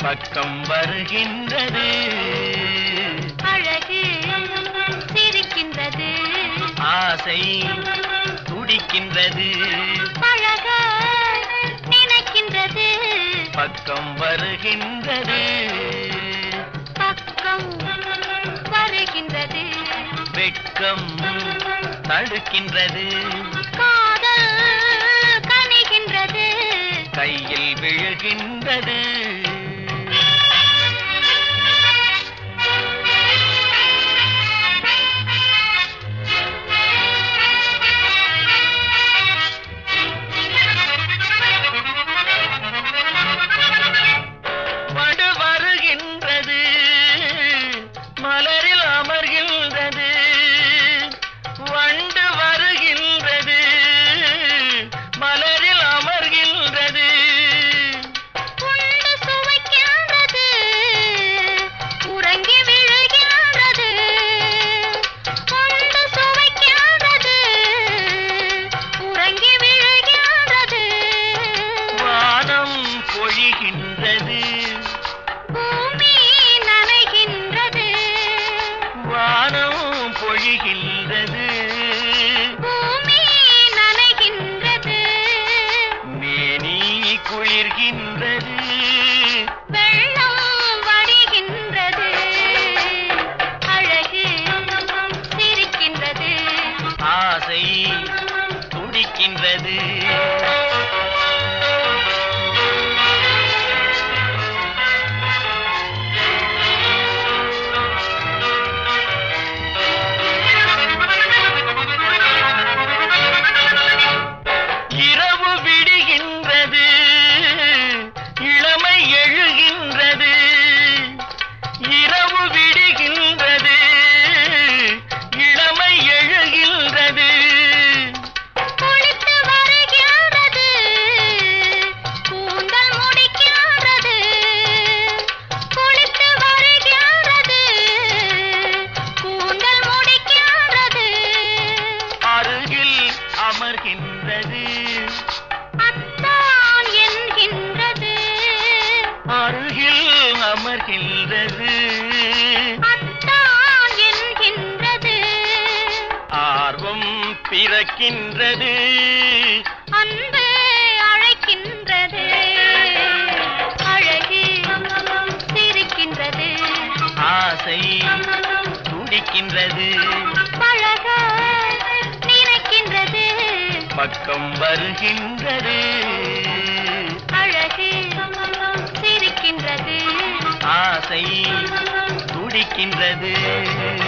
பக்கம் வருகின்றது அழகு சிரிக்கின்றது ஆசை துடிக்கின்றது பழக நினைக்கின்றது பக்கம் வருகின்றது பக்கம் வருகின்றது வெட்கம் தடுக்கின்றது காதல் கனிகின்றது கையில் விழுகின்றது வடு வருகின்றது மலரில் அமர்கின்றது வண்டு வருகின்றது மலரில் அமர்கின்றது உண்டு சுவைக்கின்றது உறங்கி விழுகின்றது உண்டு சுவைக்கின்றது உறங்கி விழுகின்றது வானம் பொழிகின்றது பூமி நனைகின்றது வானம் பொழிகின்றது பூமி நனைகின்றது மேனி குளிர்கின்றது வெள்ளம் வடிகின்றது அழகு சிரிக்கின்றது ஆசை துடிக்கின்றது இரவு விடுகின்றது இளமை எழுகின்றது இரவு விடுகின்றது இளமை எழுகின்றது குளித்து வருகின்றது கூந்தல் முடிக்கின்றது குளித்து வருகின்றது கூந்தல் முடிக்கின்றது அருகில் அமர்கின்றது அத்தான் என்கின்றது அருகில் அமர்கின்றது அத்தான் என்கின்றது ஆர்வம் பிறக்கின்றது அன்பு அழைக்கின்றது அழகு சிரிக்கின்றது ஆசை துடிக்கின்றது பழக நினைக்கின்றது பக்கம் வருகின்றது அழகு சிரிக்கின்றது ஆசை துடிக்கின்றது